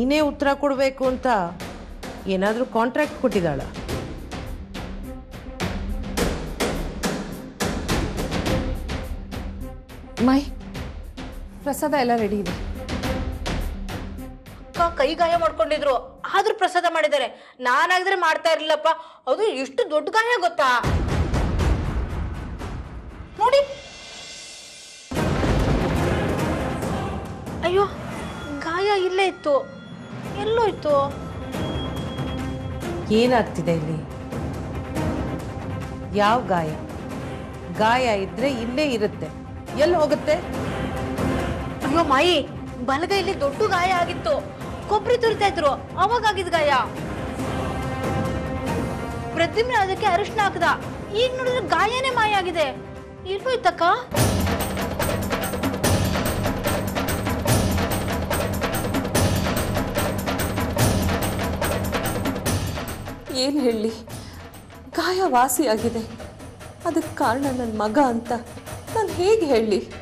ನೀನೇ ಉತ್ತರ ಕೊಡಬೇಕು ಅಂತ ಏನಾದರೂ ಕಾಂಟ್ರಾಕ್ಟ್ ಕೊಟ್ಟಿದ್ದಾಳ ಮೈ ಪ್ರಸಾದ ಎಲ್ಲ ರೆಡಿ ಇದೆ ಅಕ್ಕ ಕೈ ಗಾಯ ಮಾಡ್ಕೊಂಡಿದ್ರು ಆದ್ರೂ ಪ್ರಸಾದ ಮಾಡಿದ್ದಾರೆ ನಾನಾಗಿದ್ರೆ ಮಾಡ್ತಾ ಇರ್ಲಿಲ್ಲಪ್ಪ ಅದು ಎಷ್ಟು ದೊಡ್ಡ ಗಾಯ ಗೊತ್ತಾ ನೋಡಿ ಅಯ್ಯೋ ಗಾಯ ಇಲ್ಲೇ ಇತ್ತು ಎಲ್ಲೋಯ್ತು ಏನಾಗ್ತಿದೆ ಇಲ್ಲಿ ಯಾವ ಗಾಯ ಗಾಯ ಇದ್ರೆ ಇಲ್ಲೇ ಇರುತ್ತೆ ಎಲ್ಲಿ ಹೋಗುತ್ತೆ ಅಯ್ಯೋ ಮಾಯಿ ಬಲಗೈಲಿ ದೊಡ್ಡ ಗಾಯ ಆಗಿತ್ತು ಕೊಬ್ಬರಿ ತುರಿತಾ ಇದ್ರು ಅವಾಗ ಆಗಿದ್ ಗಾಯ ಪ್ರತಿಮೆ ಅದಕ್ಕೆ ಅರಿಶಿನ ಹಾಕದ ಈಗ ನೋಡಿದ್ರೆ ಗಾಯನೇ ಮಾಯ ಆಗಿದೆ ಎಲ್ಲೋಯ್ತಕ್ಕ ಏನು ಹೇಳಲಿ ಗಾಯ ವಾಸಿಯಾಗಿದೆ ಅದಕ್ಕೆ ಕಾರಣ ನನ್ನ ಮಗ ಅಂತ ನಾನು ಹೇಗೆ ಹೇಳಲಿ